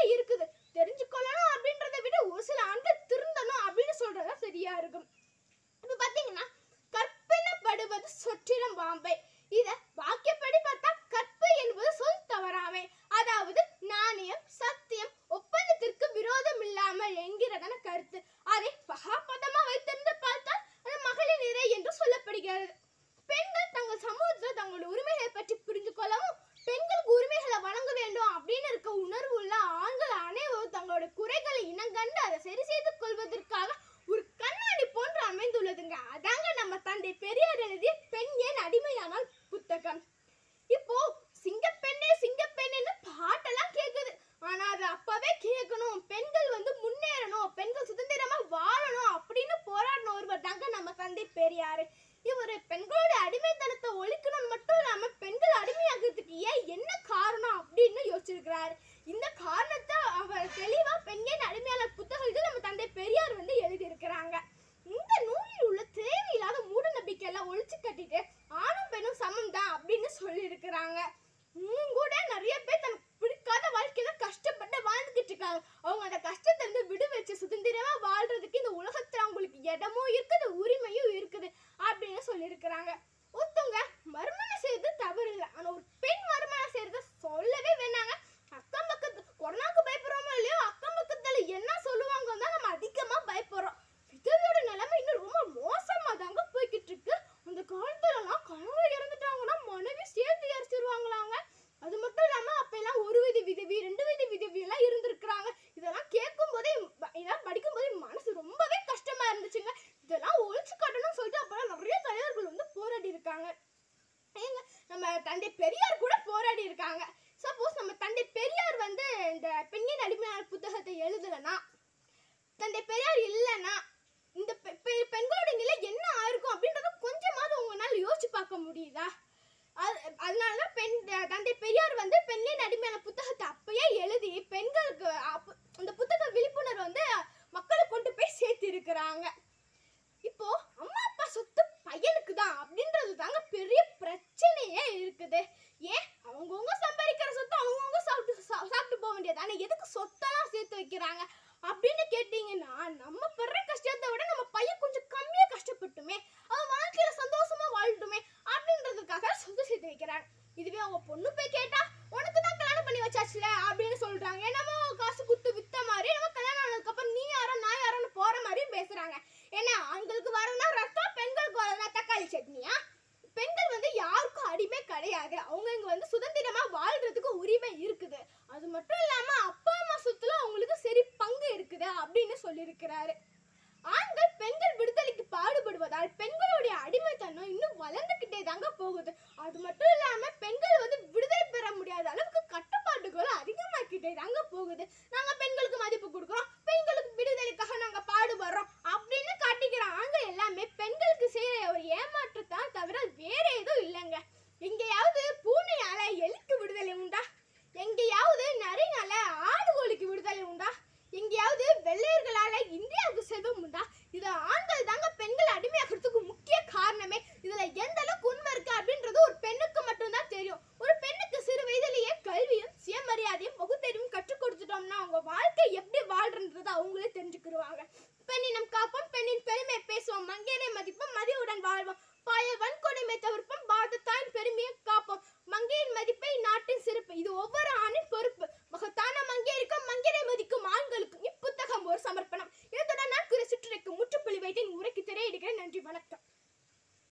இருக்குது தெரிஞ்சுக்கொள்ளணும் அப்படின்றத விட ஒரு சில ஆண்கள் திருந்தணும் அப்படின்னு சொல்றதா சரியா இருக்கும் இப்ப பாத்தீங்கன்னா கற்பெனப்படுவது சொற்றிடம் பாம்பை இத வாக்கியப்படி பார்த்தா கற்பு என்பது சொல் தவறாமை அதாவது நாணயம் சத்தியம் ஒப்பந்தத்திற்கு விரோதம் இல்லாமல் என்கிறதான கருத்து அதை பகாபதமா வைத்திருந்து பார்த்தால் அது மகளிர் நிறை என்று சொல்லப்படுகிறது பெண்கள் தங்கள் சமூகத்தில் தங்களுடைய உரிமைகளை பற்றி புரிந்து கொள்ளவும் பெண்களுக்கு உரிமைகளை வழங்க வேண்டும் அப்படின்னு இருக்க உணர்வு உள்ள ஆண்கள் அனைவரும் தங்களுடைய குறைகளை இனங்கண்டு அதை சரி செய்து கொள்வதற்காக ஒரு கண்ணாடி போன்று அமைந்துள்ளதுங்க அதாங்க நம்ம தந்தை பெரியார் எழுதிய பெண் ஏன் அடிமையானால் புத்தகம் இப்போ சிங்கப்பெண்ணே சிங்கப்பெண்ணேன்னு பாட்டெல்லாம் கேக்குது ஆனா அது அப்பவே கேட்கணும் பெண்கள் வந்து முன்னேறணும் பெண்கள் சுதந்திரமா வாழணும் அப்படின்னு போராடின ஒருவர் தாங்க நம்ம தந்தை பெரியாரு இவர் பெண்களோட அடிமைத்தனத்தை ஒழிக்கணும் மட்டும் இல்லாம பெண்கள் அடிமையாகிறதுக்கு ஏன் என்ன காரணம் அப்படின்னு யோசிச்சிருக்கிறாரு இந்த காரணத்தை அவர் தெளிவா பெண்ணின் அடிமையாளர் புத்தகத்தில் நம்ம தந்தை பெரியார் வந்து எழுதியிருக்கிறாங்க இந்த நூலில் உள்ள தேவையில்லாத மூட நம்பிக்கை எல்லாம் ஒழிச்சு கட்டிட்டு ஆணும் பெண்ணும் சமம் தான் அப்படின்னு சொல்லியிருக்கிறாங்க இன்னும் கூட நிறைய பேர் தனக்கு பிடிக்காத வாழ்க்கையில கஷ்டப்பட்டு வாழ்ந்துகிட்டு இருக்காங்க அவங்க அந்த கஷ்டத்தை இருந்து விடுவிச்சு சுதந்திரமா வாழ்றதுக்கு இந்த உலகத்துல அவங்களுக்கு இடமும் இருக்குது உரிமையும் இருக்குது அப்படின்னு சொல்லியிருக்கிறாங்க ஒருத்தவங்க மறுமணம் செய்யறது தவறு இல்லை ஆனா ஒரு பெண் மறுமணம் செய்யறத சொல்லவே வேணாங்க அக்கம் பக்கத்து கொரோனாக்கு பயப்படுறோமோ இல்லையோ அக்கம் பக்கத்துல என்ன சொல்லுவாங்க தான் நம்ம அதிகமா பயப்படுறோம் விதவையோட நிலைமை இன்னும் ரொம்ப மோசமா தாங்க போய்கிட்டு இருக்கு அந்த காலத்துலலாம் கணவர் இறந்துட்டாங்கன்னா மனைவி சேர்த்து எரிச்சிருவாங்களாங்க அது மட்டும் இல்லாம அப்ப எல்லாம் ஒரு விதி விதவி ரெண்டு விதி விதவி எல்லாம் இருந்திருக்கிறாங்க இதெல்லாம் கேட்கும் போதே ப- இதெல்லாம் படிக்கும் போதே மனசு ரொம்பவே கஷ்டமா இருந்துச்சுங்க இதெல்லாம் ஒழிச்சு கட்டணும்னு சொல்லிட்டு அப்பெல்லாம் நிறைய தலைவர்கள் வந்து போராடி இருக்காங்க ஏங்க நம்ம தந்தை பெரியார் கூட போராடி இருக்காங்க சப்போஸ் நம்ம தந்தை பெரியார் வந்து இந்த பெண்ணின் அடிமையான புத்தகத்தை எழுதலைன்னா தந்தை பெரியார் இல்லைன்னா இந்த பெ- பெ- பெண்களோட நிலை என்ன ஆயிருக்கும் அப்படின்றத கொஞ்சமாவது உங்களால யோசிச்சு பார்க்க முடியுதா அது அதனால தான் பெண் த- தந்தை பெரியார் வந்து பெண்ணின் அடிமையான புத்தகத்தை அப்பயே எழுதி பெண்களுக்கு அப்ப- அந்த புத்தக விழிப்புணர்வு வந்து மக்களுக்கு கொண்டு போய் சேர்த்து இருக்கிறாங்க இப்போ அம்மா அப்பா சொத்து பையனுக்கு தான் அப்படின்றது தாங்க பெரிய பிரச்சனையே இருக்குது ஏன் அவங்கவுங்க சம்பாதிக்கிற சொத்து அவங்கவுங்க சாப்பிட்டு சா- சாப்பிட்டு போக வேண்டியது ஆனா எதுக்கு சொத்தெல்லாம் சேர்த்து வைக்கிறாங்க அப்படின்னு கேட்டீங்கன்னா நம்ம படுற கஷ்டத்தை விட நம்ம பையன் கொஞ்சம் கம்மியா கஷ்டப்பட்டுமே அவன் வாழ்க்கையில சந்தோஷமா வாழட்டுமே அப்படின்றதுக்காக சொத்து சேர்த்து வைக்கிறாங்க இதுவே அவங்க பொண்ணு போய் கேட்டா உனக்கு தான் கல்யாணம் பண்ணி வச்சாச்சுல அப்படின்னு சொல்றாங்க என்னமோ காசு குத்து வித்த மாதிரி நம்ம கல்யாணம் ஆனதுக்கு அப்புறம் நீ யாரோ நான் யாரோன்னு போற மாதிரியும் பேசுறாங்க ஏன்னா ஆண்களுக்கு வரனா ரத்தம் பெண்களுக்கு வரனா தக்காளி சட்னியா பெண்கள் வந்து யாருக்கும் அடிமை கிடையாது அவங்க இங்க வந்து சுதந்திரமா வாழ்றதுக்கு உரிமை இருக்குது அது மட்டும் இல்லாம அப்பா அம்மா சொத்துல அவங்களுக்கு சரி பங்கு இருக்குது அப்படின்னு சொல்லியிருக்கிறாரு ஆண்கள் பெண்கள் விடுதலைக்கு பாடுபடுவதால் பெண்களுடைய அடிமைத்தனம் இன்னும் வளர்ந்துகிட்டே தாங்க போகுது அது மட்டும் இல்லாம பெண்கள் வந்து விடுதலை பெற முடியாத அளவுக்கு கட்டுப்பாடுகள் அதிகமாக்கிட்டே தாங்க போகுது நாங்க பெண்களுக்கு மதிப்பு கொடுக்குறோம் பெண்களுக்கு விடுதலைக்காக நாங்க பாடுபடுறோம் அப்படின்னு காட்டிக்கிற ஆண்கள் எல்லாமே பெண்களுக்கு செய்யற ஒரு ஏமாற்றத்தான் தவிர வேற எதுவும் இல்லைங்க எங்கேயாவது பூனையால எலிக்கு விடுதலை உண்டா எங்கேயாவது நரினால ஆடுகோழிக்கு விடுதலை உண்டா எங்கேயாவது வெள்ளையர்களால இந்தியாவுக்கு செல்வம் உண்டா இது ஆண்கள் தாங்க பெண்கள் அடிமையாகிறதுக்கு முக்கிய காரணமே இதுல எந்த அளவுக்கு உண்மை இருக்கு அப்படின்றது ஒரு பெண்ணுக்கு மட்டும்தான் தெரியும் ஒரு பெண்ணுக்கு சிறு வயதிலேயே கல்வியும் சுயமரியாதையும் பகுத்தறிவும் கற்றுக் கொடுத்துட்டோம்னா அவங்க வாழ்க்கை எப்படி வாழ்றன்றதை அவங்களே தெரிஞ்சுக்கிடுவாங்க பெண்ணினம் காப்போம் பெண்ணின் பெருமை பேசுவோம் மங்கையரை மதிப்போம் மதியுடன் வாழ்வோம் பாய வன்கொடுமை தவிர்ப்போம் பாரதத்தாயின் பெருமையை காப்போம் மங்கையின் மதிப்பை நாட்டின் சிறப்பு இது ஒவ்வொரு ஆணின் பொறுப்பு மகத்தான மங்கையருக்கும் மங்கையரை மதிக்கும் ஆண்களுக்கும் இப்புத்தகம் ஒரு சமர்ப்பணம் இதுடன் நான் குறி சுற்றுரைக்கு முற்றுப்புள்ளி வைத்தேன் உரைக்கு திரையிடுகிறேன் நன்றி வணக்கம்